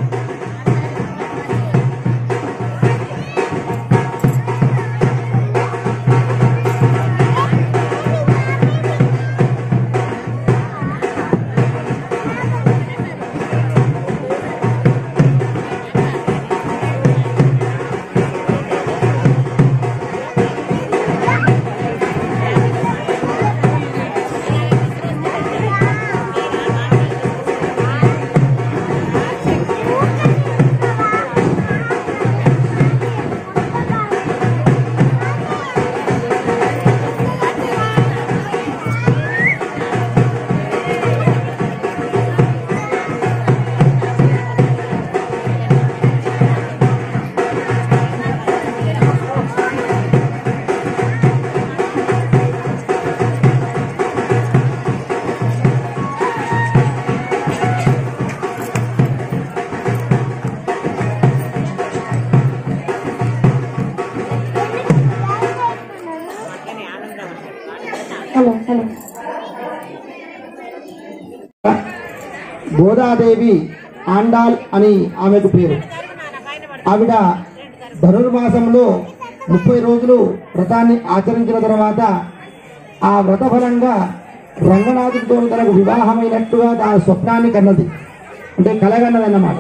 గోదాదేవి ఆండాల్ అని ఆమెకు పేరు ఆవిడ ధనుర్మాసంలో ముప్పై రోజులు వ్రతాన్ని ఆచరించిన తర్వాత ఆ వ్రత ఫలంగా రంగనాథుడితో తనకు వివాహమైనట్టుగా తన స్వప్నాన్ని కన్నది అంటే కలగన్నదన్నమాట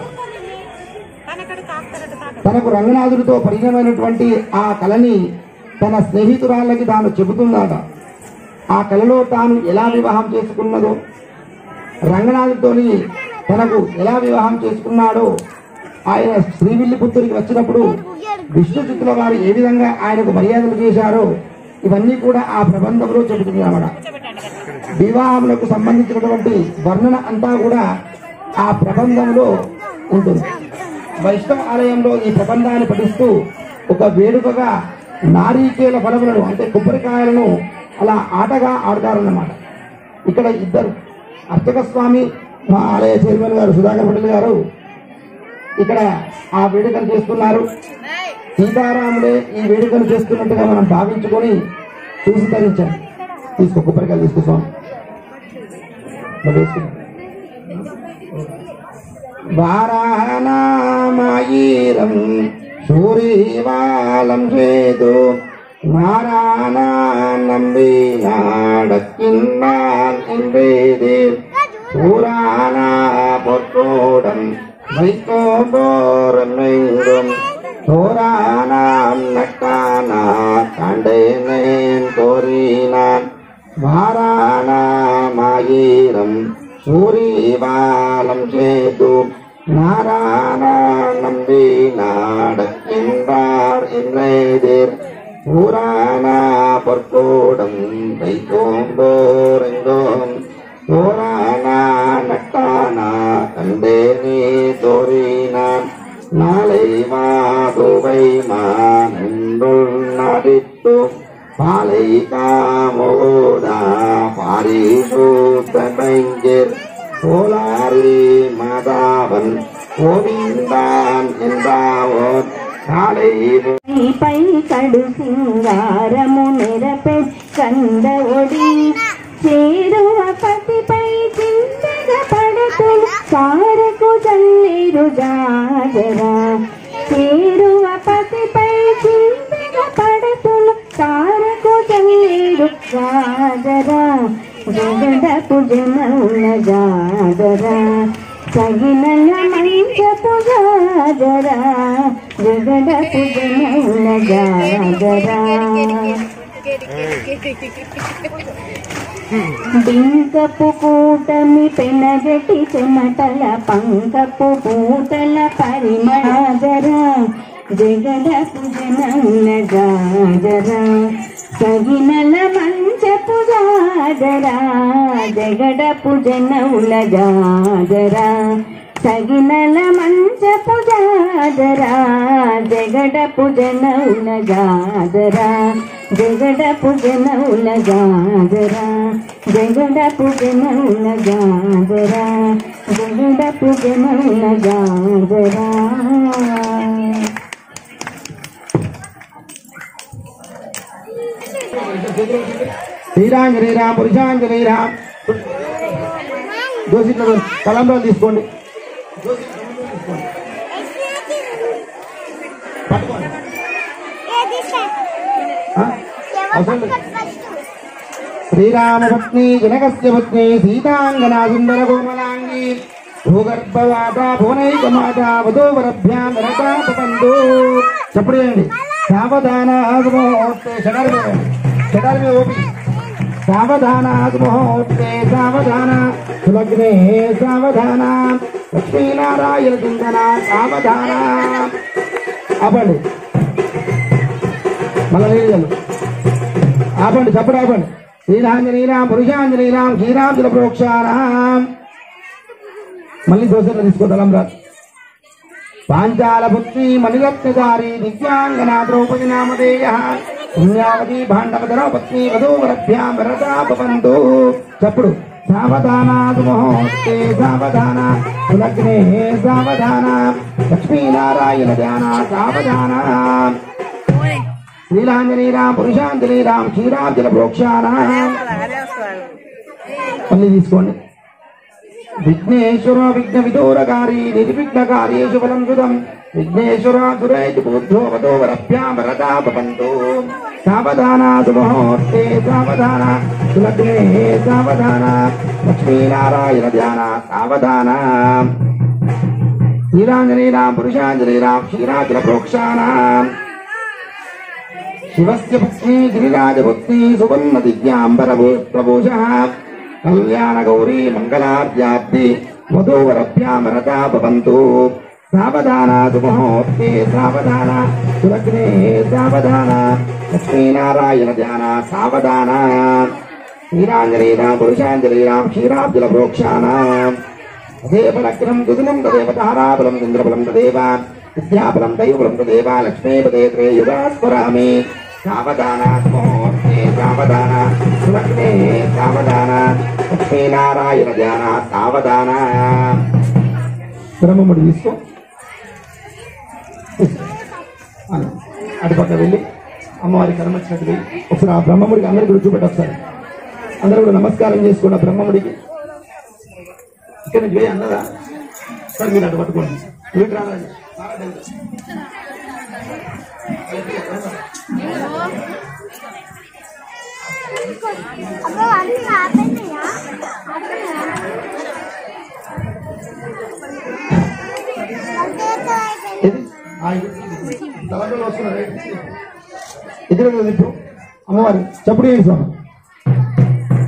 తనకు రంగనాథుడితో పరిచయమైనటువంటి ఆ కళని తన స్నేహితురాళ్ళకి తాను చెబుతుందట ఆ కళలో తాను ఎలా వివాహం చేసుకున్నదో రంగనాథుడితోని తనకు ఎలా వివాహం చేసుకున్నాడో ఆయన శ్రీవిల్లిపుత్తూరికి వచ్చినప్పుడు విష్ణు చిత్తుల వారు ఏ విధంగా ఆయనకు మర్యాదలు చేశారో ఇవన్నీ కూడా ఆ ప్రబంధంలో చెబుతుంది అన్నమాట వివాహములకు సంబంధించినటువంటి వర్ణన అంతా కూడా ఆ ప్రబంధంలో ఉంటుంది వైష్ణవ ఆలయంలో ఈ ప్రబంధాన్ని పఠిస్తూ ఒక వేడుకగా నారీకేల ఫలములను అంటే కొబ్బరికాయలను అలా ఆటగా ఆడతారన్నమాట ఇక్కడ ఇద్దరు అర్చక స్వామి మా ఆలయ చైర్మన్ గారు సుధాకర్ పటేల్ గారు ఇక్కడ ఆ వేడుకను చేస్తున్నారు సీతారాముడే ఈ వేడుకను చేస్తున్నట్టుగా మనం భావించుకొని చూసి ధరించండి తీసుకో కొబ్బరికాయలు తీసుకో స్వామి మరి వేసుకుందాం. వారాహనామాయీరం సూరీవాలం చేదు నారాయణం వీణాడకిన్నాన్ ఎంబేది పురాణ పొట్టోడం వైకోబోరం తోరాణం నట్టానా కండేనేన్ కోరి వారాణమాయీరం సూరీవాలం చేతు నారాయణం వీనాడకిందార్ ఇంద్రేదిర్ పురాణ పొర్కోడం వైకోండోరెంగోం పురాణ నట్టాన కందేని తోరీనాన్ நாளை மாதுவை மானென்றுள் நடித்து பாலை காமோதா பாரிசூத்தமைஞர் கோலாரி மாதாவன் கோவிந்தான் என்றாவோர் நாளை పై కడు సింగారము నెరపె కంద ఒడి చేరువ పతిపై చింతగ పడతు కారకు చల్లిరు జాగరా చేరువ పతిపై చింతగ పడతులు కారకు చల్లిరు జాగరా జగడపు జనముల జాగరా సగినల మంచపు జాగరా జగడపు జనముల జాగరా బింకపు కూటమి పెనగటి చెమటల పంకపు పూటల పరిమళాదర జగడపు జనముల జాగర సగినల మంచపు జాగర జగడపు జనముల జాగర సగినల మంచపు జాగర జగడపు జనముల జాగర జగడపు జనముల జాగర జగడపు జనముల జాగర జగడపు జనముల జాగర శ్రీరాంజనేయరామ్ పురుషాంజనేయరామ్ దోసిట్లో తలంబ్రాలు తీసుకోండి పట్టుకోండి ఆ? అవసరం లేదు. శ్రీరామపత్ని జనకస్య పత్ని సీతాంగనా సుందర కోమలాంగి భూగర్భవాత భువనైకమాత వధూవరభ్యాం రకాపంతు చెప్పడు చేయండి సావధానాగ్మోస్తే షడార్మి షడార్మి ఓపి సావధానాగ్మోస్తే సావధాన సులగ్నే సావధాన లక్ష్మీనారాయణ చింతన సావధాన ఆపండి మళ్ళీ నీళ్ళు ఆపండి చప్పుడు ఆపండి శ్రీరాంజనీరాం పురుషాంజనీరాం శ్రీరాంజన ప్రోక్షారాం మళ్ళీ దోశలు తీసుకుంటాం రా పాంచాల పుత్రి మణిరత్నచారి దివ్యాంగనా ద్రౌపది నామధేయ పుణ్యావతి భాండవధర పత్ని వధూవరభ్యాం వరదాపంతు చప్పుడు సావధానాదు మహోత్తే సావధాన సులగ్నే సావధాన లక్ష్మీనారాయణ ధ్యాన సావధాన శ్రీలాంజనీరాం పురుషాంజనీరాం క్షీరాంజన ప్రోక్షారాం మళ్ళీ తీసుకోండి విఘ్నేశ్వర విఘ్న విదూరకారి నిర్విఘ్నకార్యేషు ఫలం సుతం విఘ్నేశ్వర దురైతి బుద్ధో వదో వరభ్యాం వరదాపంతు సావధానాదు మహోత్తే సావధాన సులగ్నే సావధాన లక్ష్మీనారాయణ ధ్యాన సావధాన శ్రీరాంజనీరాం పురుషాంజనీరాం క్షీరాజన ప్రోక్షాణాం శివస్య పుత్రీ గిరిరాజపుత్రీ సువర్ణ దివ్యాంబర ప్రభూష కళ్యాణ గౌరీ మంగళార్యాబ్ది వధూవరభ్యామరతా భవంతు సావధానాదు మహోత్తే సావధాన సులగ్నే సావధాన లక్ష్మీనారాయణ ధ్యాన సావధాన శ్రీరాంజలీరాం పురుషాంజలీరాం క్షీరాబ్దుల ప్రోక్షాణాం తదేవ లగ్నం దుదినం తదేవ తారాబలం చంద్రబలం తదేవ విద్యాబలం దైవబలం తదేవ లక్ష్మీపదే త్రే యుగాస్వరామి సావధానాత్మోర్తే సావధాన సులగ్నే సావధాన లక్ష్మీనారాయణ ధ్యాన సావధాన బ్రహ్మముడి తీసుకో అలా. అటుపక్క వెళ్ళి అమ్మవారి కర్మచ్చినట్టు వెళ్ళి ఒకసారి ఆ బ్రహ్మముడికి అందరికీ కూర్చోబెట్టి ఒకసారి అందరూ కూడా నమస్కారం చేసుకున్న బ్రహ్మముడికి ఇక్కడ నుంచి వేయి అన్నదా సరే మీరు అటు పట్టుకోండి వీటి రాదండి ఇది ఆ ఇది. తలంబ్రాలు వస్తున్నాయి ఎదురు తిప్పు అమ్మవారి చప్పుడు ఏంటి స్వామి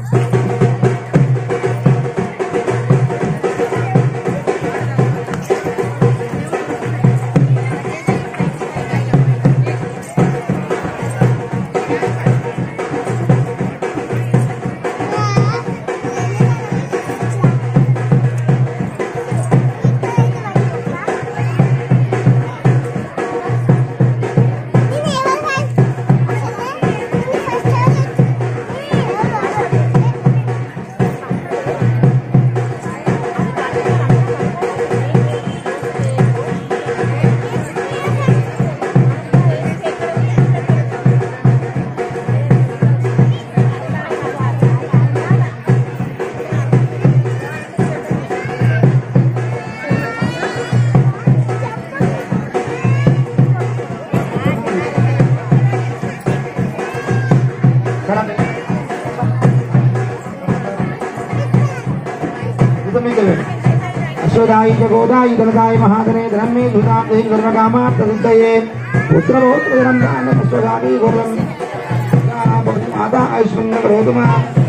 అశ్వదాయి జగోదాయి ధనదాయ మహాధనే ధనమే ధునాదే ధర్మకామార్థసిద్ధయే పుత్రభౌత్రధనం దాన అశ్వదాయి గుర్రం మాతా ఐశ్వర్యం రోధుమా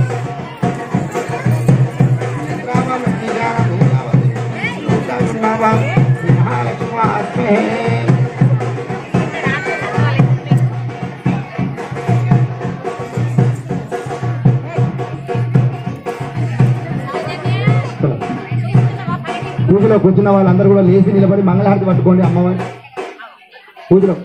మహాలక్ష్మాస్మే పూజలో కూర్చున్న వాళ్ళందరూ కూడా లేచి నిలబడి మంగళహారతి పట్టుకోండి అమ్మవారి పూజలో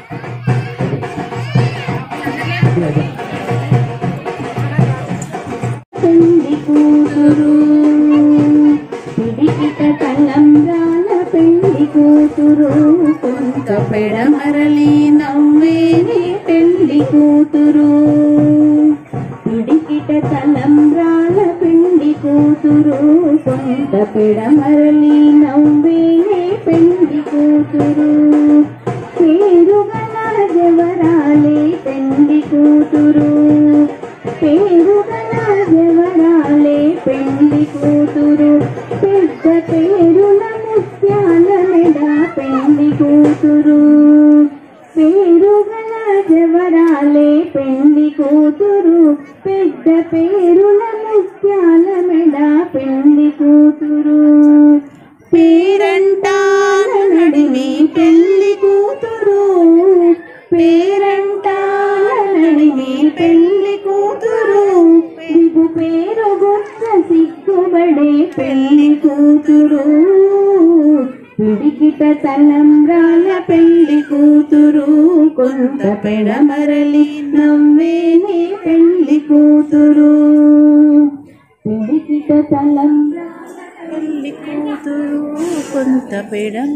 పెళ్లి కూతురు పిడికిట తలంబ్రాల పెళ్లి కూతురు కొంత పెడమరలి నవ్వేనే పెళ్లి కూతురు పిడికిట తలంబ్రాల పెళ్లి కూతురు కొంత పెడమరలి నవ్వేనే పెళ్లి కూతురు పేరుగల జవరాలే పెళ్లి కూతురు పేరుగల జవరాలే పెళ్లి కూతురు పెద్ద పేరుల ముత్యాల మెడ పెళ్లి కూతురు పేరుగల జవరాలే పెళ్లి కూతురు పెద్ద పేరుల ముత్యాల మెడ పెళ్లి కూతురు పేరంటాల నడిమి పెళ్లి కూతురు పేరంటాల నడిమి పెళ్లి కూతురు దిగు పేరు గొప్ప సిగ్గుబడే పెళ్లి కూతురు పిడికిట తలంబ్రాల పెళ్లి కూతురు కొంత పెడమరలి నవ్వేనే పెళ్లి కూతురు పిడికిట తలంబ్రాల పెళ్లి కూతురు కొంత పెడమ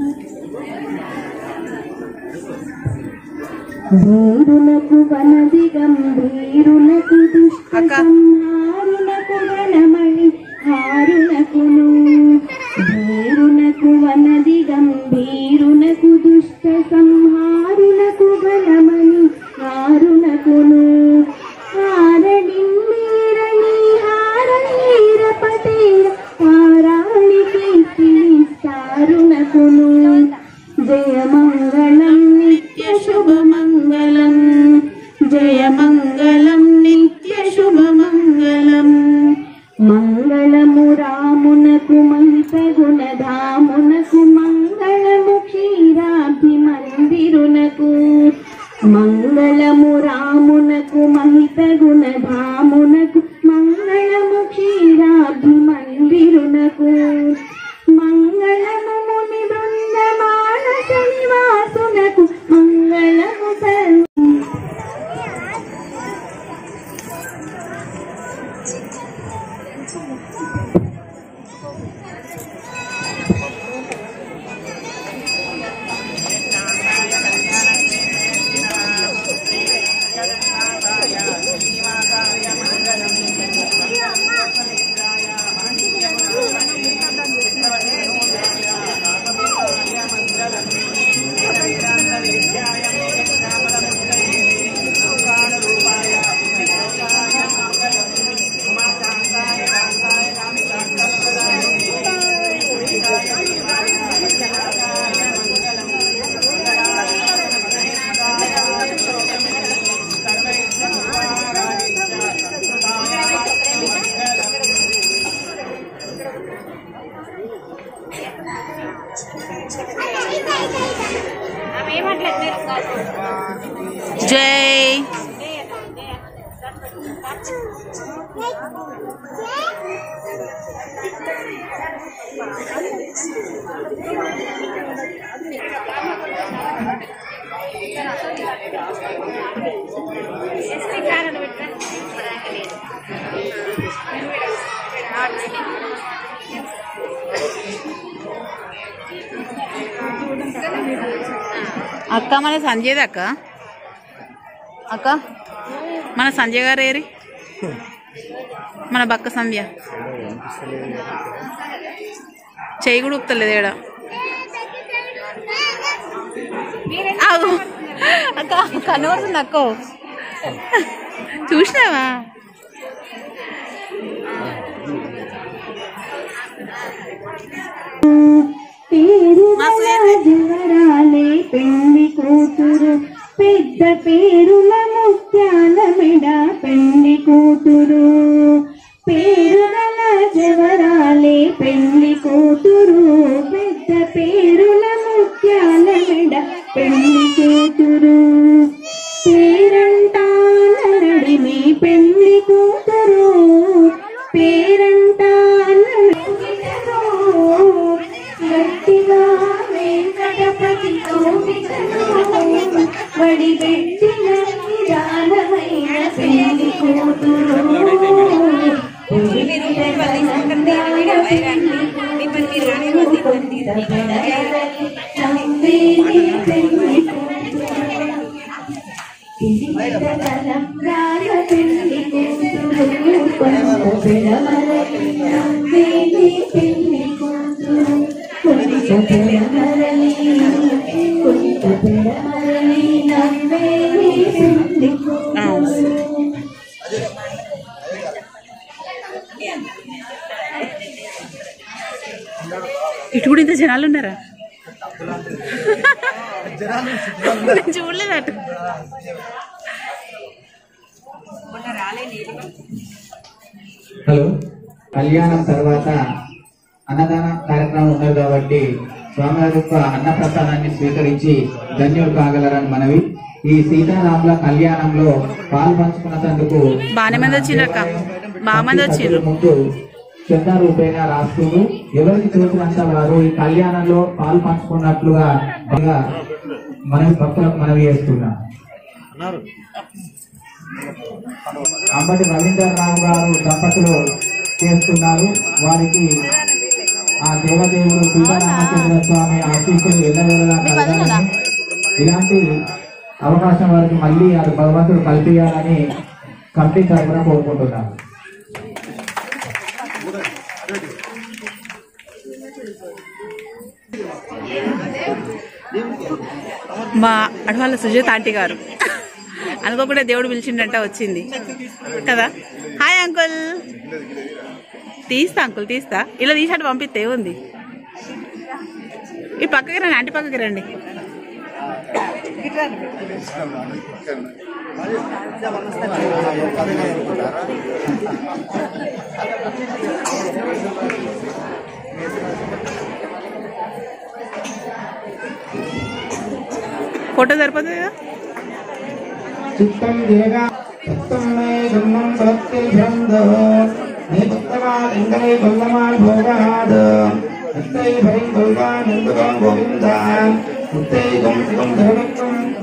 వీరులకు వనది గంభీరులకు దుష్ట అక్క. సంహారులకు వనమణి హారులకును వీరులకు వనది గంభీరులకు దుష్ట సంహారులకు బలమణి హారులకును హారడిమ్మీరని హారనీర పటేర హారానికి సారునకును జయమంగళం నిత్య శుభమంగళం జయమంగళం నిత్య శుభమంగళం మంగళము రామునకు మహిత గుణధామునకు మంగళము క్షీరాభి మందిరునకు మంగళము రామునకు మహిత గుణధామునకు మంగళము క్షీరాభి మందిరునకు మంగళము ముని బృందమానస నివాసునకు మంగళము సర్వ జై అక్క మన సంజయ్ అక్క అక్క మన సంజయ్ గారు ఏరి మన బక్క సంధ్య చెయ్యి కూడా ఊపుతలేదు ఏడ ఆగు. అక్క కన్ను పడుతుంది అక్క చూసినావా పేరు జవరాలే పెళ్లి కూతురు పెద్ద పేరుల ముత్యాల మెడ పెళ్లి కూతురు పేరుల జవరాలే పెళ్లి కూతురు పెద్ద పేరుల ముత్యాల మెడ పెళ్లి కూతురు పేరంటానరడి మీ పెళ్లి కూతురు పేరంటానరడి గట్టిగా వెంకటపతి వడిగట్టిన నిదానమైన పెళ్లి కూతురు ఇటు కూడా ఇంత జనాలు ఉన్నారా నేను చూడలేదు అటు హలో కళ్యాణం తర్వాత అన్నదాన కార్యక్రమం ఉన్నది కాబట్టి స్వామివారి యొక్క అన్న ప్రసాదాన్ని స్వీకరించి ధన్యులు కాగలరని మనవి ఈ సీతారాముల కళ్యాణంలో పాలు పంచుకున్నందుకు బాగానే మంది వచ్చిండ్రక్క బాగా మంది వచ్చిండ్రు ముందు చందా రూపేణ రాస్తున్నారు ఎవరికి తోచినంత వారు ఈ కళ్యాణంలో పాలు పంచుకున్నట్లుగా బాగా మనవి భక్తులకు మనవి చేస్తున్నాం అంబటి రవీందర్ రావు గారు దంపతులు చేస్తున్నారు వారికి ఆ దేవదేవుడు సీతారామచంద్ర స్వామి ఆశీస్సులు ఎల్లవేళలా కలగాలని ఇలాంటి అవకాశం వారికి మళ్ళీ అది భగవంతుడు కల్పించాలని కమిటీ తరఫున కోరుకుంటున్నాను మా అడవాళ్ళ సుజాత ఆంటీ గారు అనుకోకుండా దేవుడు పిలిచిండంట వచ్చింది కదా హాయ్ అంకుల్ తీస్తా అంకుల్ తీస్తా ఇలా తీసాడు పంపిస్తే ఉంది ఈ పక్కకి రండి ఆంటీ పక్కకి రండి ఫోటో సరిపోతుంది కదా చిత్తం దేగా చిత్తం మే గంధం భక్తి భ్రందో నే భక్తవాన్ ఇంగలై గొల్లమాన్ భోగాద్ నిత్తై భరిం గొల్వాన్ ఇందుగం గోవిందాన్ నిత్తై గం గం ధరణం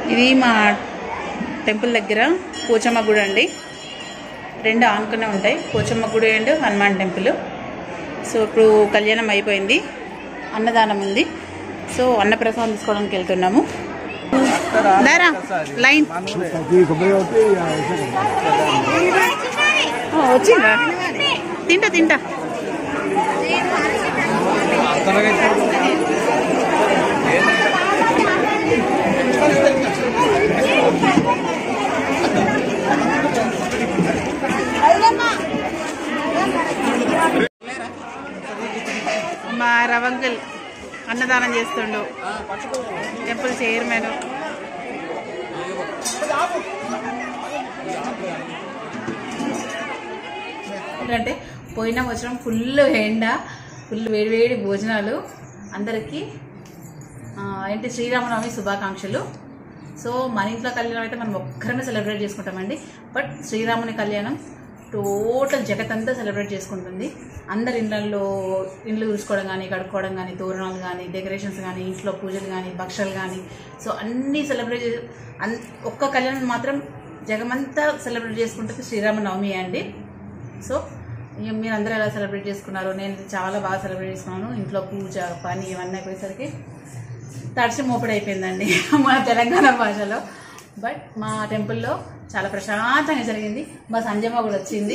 ఇది మా టెంపుల్ దగ్గర పోచమ్మ గుడి అండి రెండు ఆనుకునే ఉంటాయి పోచమ్మ గుడి అండ్ హనుమాన్ టెంపుల్ సో ఇప్పుడు కళ్యాణం అయిపోయింది అన్నదానం ఉంది సో అన్నప్రసాదం తీసుకోవడానికి వెళ్తున్నాము దారా లైన్ ఓ, వచ్చిందా తింటా తింటా మా రవంకుల్ అన్నదానం చేస్తుండు టెంపుల్ చైర్మన్ ఏంటంటే పోయిన సంవత్సరం ఫుల్ ఎండ ఫుల్ వేడివేడి భోజనాలు అందరికీ ఆ, ఏంటి శ్రీరామనవమి శుభాకాంక్షలు సో మన ఇంట్లో కళ్యాణం అయితే మనం ఒక్కరమే సెలబ్రేట్ చేసుకుంటామండి బట్ శ్రీరాముని కళ్యాణం టోటల్ జగత్ సెలబ్రేట్ చేసుకుంటుంది అందరి ఇళ్ళల్లో ఇండ్లు చూసుకోవడం కానీ కడుక్కోవడం కానీ తోరణాలు కానీ డెకరేషన్స్ కానీ ఇంట్లో పూజలు కానీ భక్షలు కానీ సో అన్నీ సెలబ్రేట్ చే అన్ ఒక్క కళ్యాణం మాత్రం జగమంతా సెలబ్రేట్ చేసుకుంటుంది శ్రీరామనవమి అండి సో ఇక మీరు అందరూ ఎలా సెలబ్రేట్ చేసుకున్నారు నేను చాలా బాగా సెలబ్రేట్ చేసుకున్నాను ఇంట్లో పూజ పని ఇవన్నీ అయిపోయేసరికి తడిసి మోపడి అయిపోయిందండి మన తెలంగాణ భాషలో బట్ మా టెంపుల్లో చాలా ప్రశాంతంగా జరిగింది మా సంజయమ్మ కూడా వచ్చింది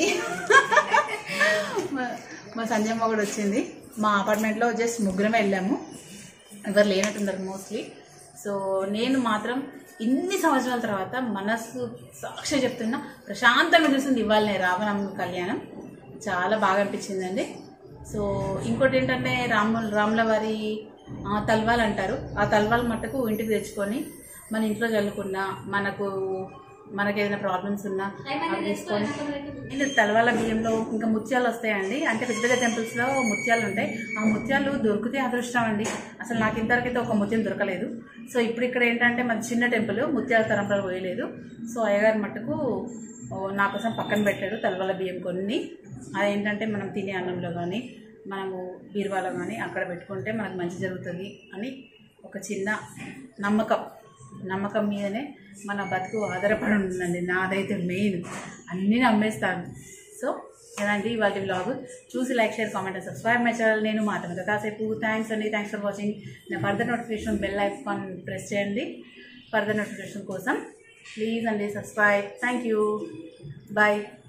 మా- మా సంజయమ్మ కూడా వచ్చింది మా అపార్ట్మెంట్లో జస్ట్ ముగ్గురమే వెళ్ళాము ఎవరు లేనట్టున్నారు మోస్ట్లీ సో నేను మాత్రం ఇన్ని సంవత్సరాల తర్వాత మనసు సాక్షి చెప్తున్నా ప్రశాంతంగా చూసింది ఇవాళ రామనవమి కళ్యాణం చాలా బాగా అనిపించిందండి సో ఇంకోటి ఏంటంటే రాము రాముల వారి ఆ, తల్వాలు అంటారు ఆ తల్వాలు మట్టుకు ఇంటికి తెచ్చుకొని మన ఇంట్లో చల్లుకున్నా మనకు మనకి ఏదైనా ప్రాబ్లమ్స్ ఉన్నా అవి తీసుకొని ఇది తలవాల బియ్యంలో ఇంకా ముత్యాలు వస్తాయండి అంటే పెద్ద పెద్ద టెంపుల్స్లో ముత్యాలు ఉంటాయి ఆ ముత్యాలు దొరికితే అదృష్టం అండి అసలు నాకు ఇంతవరకైతే ఒక ముత్యం దొరకలేదు సో ఇప్పుడు ఇక్కడ ఏంటంటే మన చిన్న టెంపుల్ ముత్యాల తరంపలు పోయలేదు సో అయ్యగారి మట్టుకు ఓ, నా కోసం పక్కన పెట్టాడు తలవాల బియ్యం కొన్ని అదేంటంటే మనం తినే అన్నంలో కానీ మనము బీరువాలో కానీ అక్కడ పెట్టుకుంటే మనకు మంచి జరుగుతుంది అని ఒక చిన్న నమ్మకం నమ్మకం మీదనే మన బతుకు ఆధారపడి ఉంటుందండి నాదైతే మెయిన్ అన్నీ నమ్మేస్తాను సో ఎలాంటి ఇవాళ బ్లాగ్ చూసి like share comment and subscribe my channel నేను మాట్లాడతాను కాసేపు థ్యాంక్స్ అండి థ్యాంక్స్ ఫర్ వాచింగ్ నా further notification bell icon press చేయండి ఫర్దర్ నోటిఫికేషన్ కోసం ప్లీజ్ అండి సబ్స్క్రైబ్ థ్యాంక్ యూ బాయ్